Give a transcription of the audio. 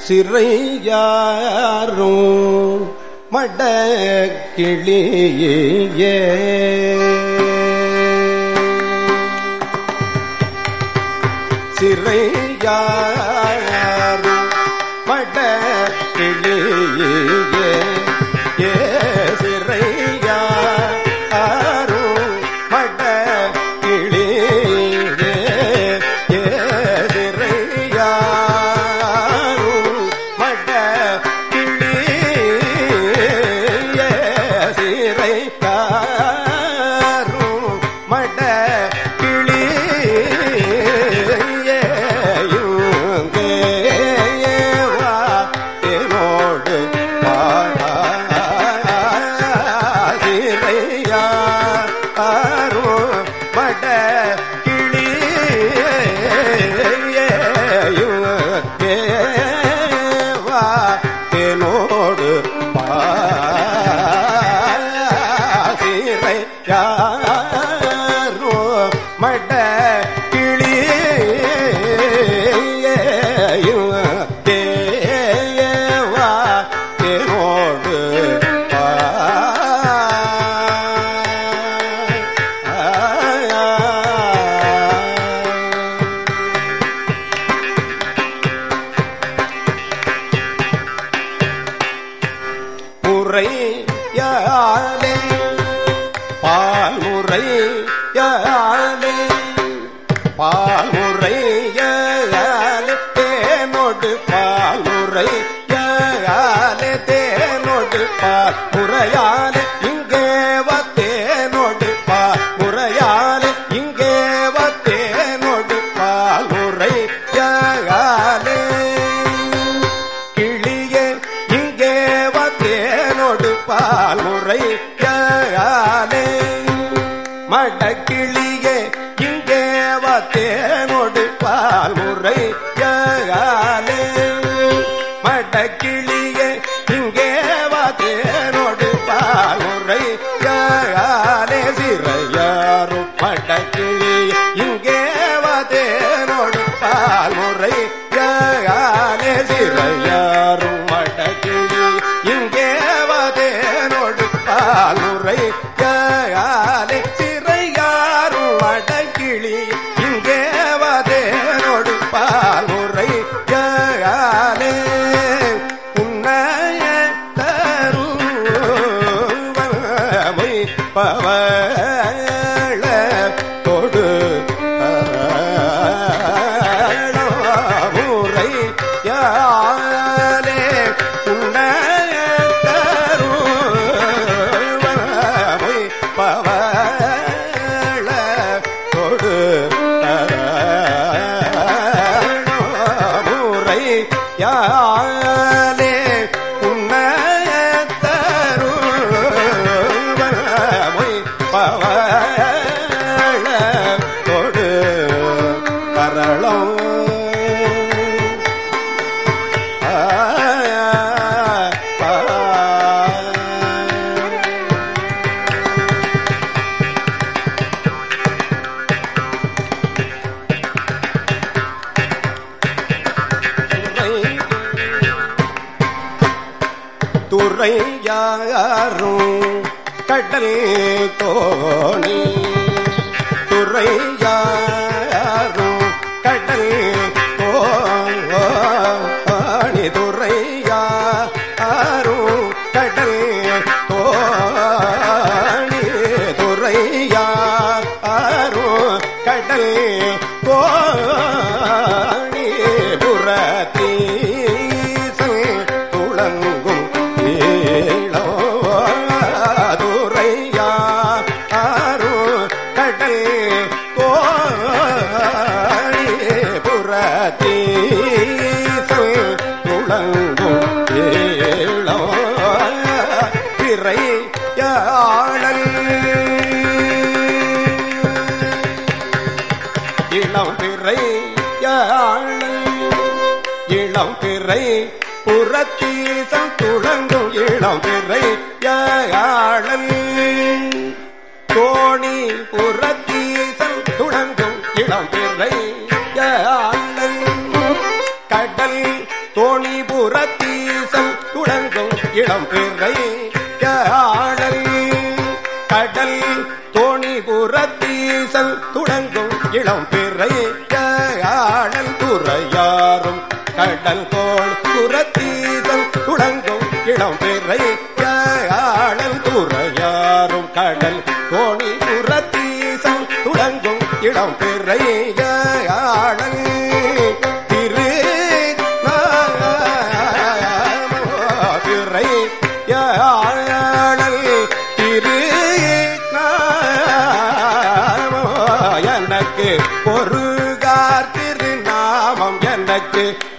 சிறையாரும் மடக்கிளியே சிறையாரும் மடக்கிளியே ஏ சிறையாரும் மடக்கிளியே ஏ சிறையாரும் மடக்கிளியே சிறையாரும் மடக்கிளியே இங்கேவா என்னோடு சிறையா மட கிளியேவா என்னோடு சிறை யாரோ மட கிளியேவா என்னோடு முறையாலே பால்முறை யாலே பால்முறையாலே தேனோடு பால்முறை யாலே தேனோடு பால்முறையாலே இங்கே வத்தேனோடு பால்முறையாலே இங்கே வத்தேனோடு பால்முறை யாலே கிளியே இங்கே வத்தேனோடு பால்முறை யாலே மடக்கிளியே இங்கே வத்தேனோடு பால்முறை யாலே மடக்கிளியே இங்கே வத்தேனோடு பால்முறை யாலே சிறையாரும் மடக்கிளியே இங்கே வத்தேனோடு பால்முறை யாலே சிறையாரும் மடக்கிளி இங்கே வதேனோடு பால்முறை யாலே சிறையாரும் மடக்கிளி இங்கே வதேனோடு பால்முறை யாலே உன்னைய தருவை பவள தொடு முறை யாலே உன்னைய தருவை பவள தொடு முறை யாலே உன்னைய தருவை பவள தொடு கரளம் துறையாரும் கடல் தோணி துறையாரும் கடல் தோணி துறையாரும் கடல் தோணி துறையாரும் கடல் தோணி புறத்தீசல் துளங்கும் துறையா ஆரோ கடல் கோழி புறத்தீசல் துளங்கும் ஏழோ பிறை யாழல் இளம் பிறை யாழல் இளம் பிறை புறத்தீசம் துளங்கும் இளம் பிறை யாழல் தோணி புறத்தீசம் துளங்கும் இளம் பிறை யாழல் கடல் தோணிபுரத்தீசல் துளங்கும் இளம் பிறை யாழல் கடல் தோணிபுரத்தீசல் துளங்கும் இளம் பிறை யாழல் துறையாரும் கடல் கோள் புறத்தீசல் துளங்கும் இளம் பிறை யாழல் துறையாரும் கடல் தோணி புறத்தீசல் துளங்கும் இளம் பிறை யாழல் திரு பிறை யாழல் திரு எனக்கு பொருகார் திருநாமம் எனக்கு